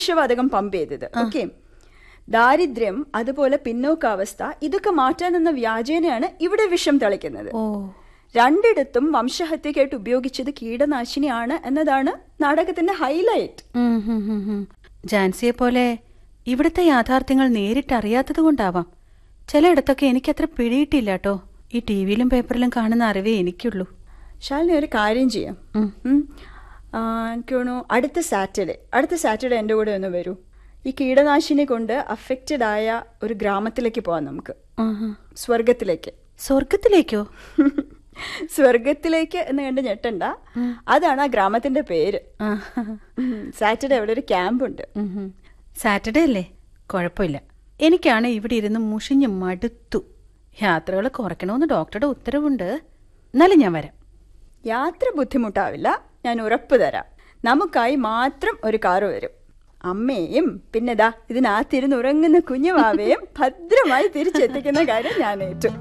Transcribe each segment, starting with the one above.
വിഷവാതകം pump ചെയ്തത് okay ദാരിദ്ര്യം അതുപോലെ പിന്നോക്കാവസ്ഥ ഇതൊക്കെ മാറ്റാനെന്ന വ്യാജേനയാണ് ഇവിടെ വിഷം തളിക്കുന്നത് ഓ രണ്ടിടത്തും വംശഹത്യക്കായിട്ട് ഉപയോഗിച്ചത് കീടനാശിനിയാണ് എന്നതാണ് നാടകത്തിന്റെ ഹൈലൈറ്റ് ഉം, ഹും, ഹും, ഹും. ജാൻസിയെ പോലെ ഇവിടുത്തെ യാഥാർത്ഥ്യങ്ങൾ നേരിട്ട് അറിയാത്തത് കൊണ്ടാവാം ചിലയിടത്തൊക്കെ എനിക്കത്ര പിടിയിട്ടില്ല കേട്ടോ ഈ ടി വിയിലും പേപ്പറിലും കാണുന്ന അറിവേ എനിക്കുള്ളൂ ശാലിനി ഒരു കാര്യം ചെയ്യാം ഉം. ഉം. ആ, എനിക്ക് തോന്നുന്നു അടുത്ത സാറ്റർഡേ അടുത്ത സാറ്റർഡേ എൻ്റെ കൂടെ ഒന്ന് വരൂ ഈ കീടനാശിനി കൊണ്ട് അഫക്റ്റഡ് ആയ ഒരു ഗ്രാമത്തിലേക്ക് പോവാം നമുക്ക് ആഹാ. സ്വർഗത്തിലേക്ക് സ്വർഗത്തിലേക്കോ സ്വർഗത്തിലേക്ക് എന്ന് കണ്ട് ഞെട്ടണ്ട അതാണ് ആ ഗ്രാമത്തിന്റെ പേര് ആഹാ. ഉം. സാറ്റർഡേ അവിടെ ഒരു ക്യാമ്പ് ഉണ്ട് ഉം, ഹും. സാറ്റർഡേ അല്ലേ കുഴപ്പമില്ല എനിക്കാണ് ഇവിടെ ഇരുന്ന് മുഷിഞ്ഞ് മടുത്തു യാത്രകൾ കുറയ്ക്കണമെന്ന് ഡോക്ടറുടെ ഉത്തരവുണ്ട് എന്നാലും ഞാൻ വരാം യാത്ര ബുദ്ധിമുട്ടാവില്ല ഞാൻ ഉറപ്പ് തരാം നമുക്കായി മാത്രം ഒരു കാറ് വരും അമ്മയെയും പിന്നെ ദാ ഇതിനകത്തിരുന്ന് ഉറങ്ങുന്ന കുഞ്ഞുമാവയും ഭദ്രമായി തിരിച്ചെത്തിക്കുന്ന കാര്യം ഞാൻ ഏറ്റു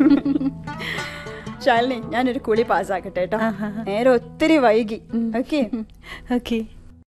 ശാലിനി ഞാനൊരു കുളി പാസ്സാക്കട്ടെ കേട്ടോ ആഹാ. നേരെ ഒത്തിരി വൈകി ഓക്കെ ഓക്കെ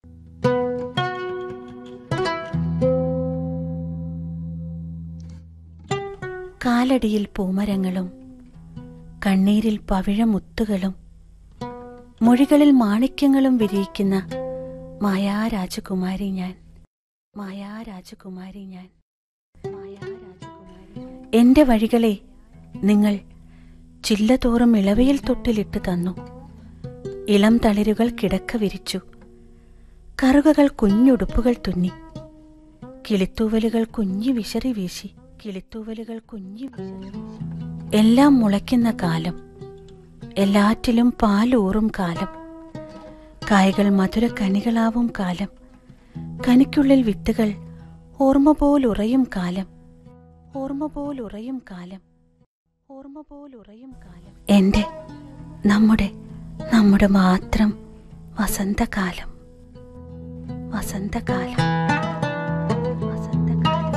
കാലടിയിൽ പൂമരങ്ങളും കണ്ണീരിൽ പവിഴമുത്തുകളും മൊഴികളിൽ മാണിക്യങ്ങളും വിരിയിക്കുന്ന മായാരാജകുമാരി ഞാൻ മായാരാജകുമാരി ഞാൻ മായാരാജകുമാരി ഞാൻ. എന്റെ വഴികളെ നിങ്ങൾ ചില്ലതോറും ഇളവയിൽ തൊട്ടിലിട്ട് തന്നു ഇളം തളിരുകൾ കിടക്ക വിരിച്ചു കറുകകൾ കുഞ്ഞുടുപ്പുകൾ തുന്നി കിളിത്തൂവലുകൾ കുഞ്ഞി വിശറി വീശി കിളിത്തൂവലുകൾ കുഞ്ഞി വിശറി വീശി. എല്ലാം മുളയ്ക്കുന്ന കാലം എല്ലാറ്റിലും പാലൂറും കാലം കായകൾ മധുര കനികളാവും കാലം കനിക്കുള്ളിൽ വിത്തുകൾ ഓർമ്മ പോലുറയും കാലം ഓർമ്മ പോലുറയും കാലം ഓർമ്മ പോലുറയും കാലം എന്റെ നമ്മുടെ നമ്മുടെ മാത്രം വസന്തകാലം വസന്തകാലം വസന്തകാലം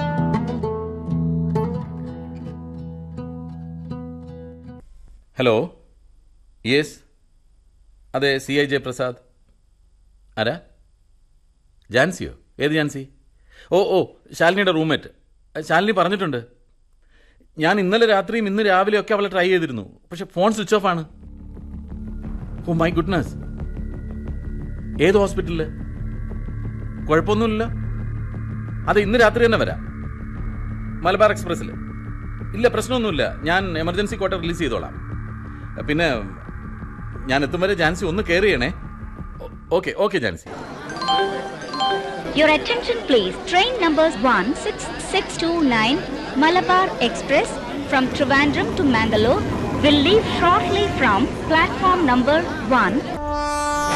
ഹലോ യെസ് അതെ സി ഐ ജയപ്രസാദ് ആരാ ജാൻസിയോ ഏത് ജാൻസി ഓ ഓ ശാലിനിയുടെ റൂംമേറ്റ് ശാലിനി പറഞ്ഞിട്ടുണ്ട് ഞാൻ ഇന്നലെ രാത്രിയും ഇന്ന് രാവിലെയൊക്കെ അവളെ ട്രൈ ചെയ്തിരുന്നു പക്ഷെ ഫോൺ സ്വിച്ച് ഓഫ് ആണ് ഓ മൈ ഗുഡ്നസ് ഏത് ഹോസ്പിറ്റലില് കുഴപ്പമൊന്നുമില്ല അതെ ഇന്ന് രാത്രി തന്നെ വരാം മലബാർ എക്സ്പ്രസ്സിൽ ഇല്ല പ്രശ്നമൊന്നുമില്ല ഞാൻ എമർജൻസി കോട്ട റിലീസ് ചെയ്തോളാം പിന്നെ ഞാൻ എത്തും വരെ ജാൻസി ഒന്ന് കെയർ ചെയ്യണേ okay okay Jancy Your attention please. Train numbers 16629 Malabar Express from Trivandrum to Mangalore will leave shortly from platform number 1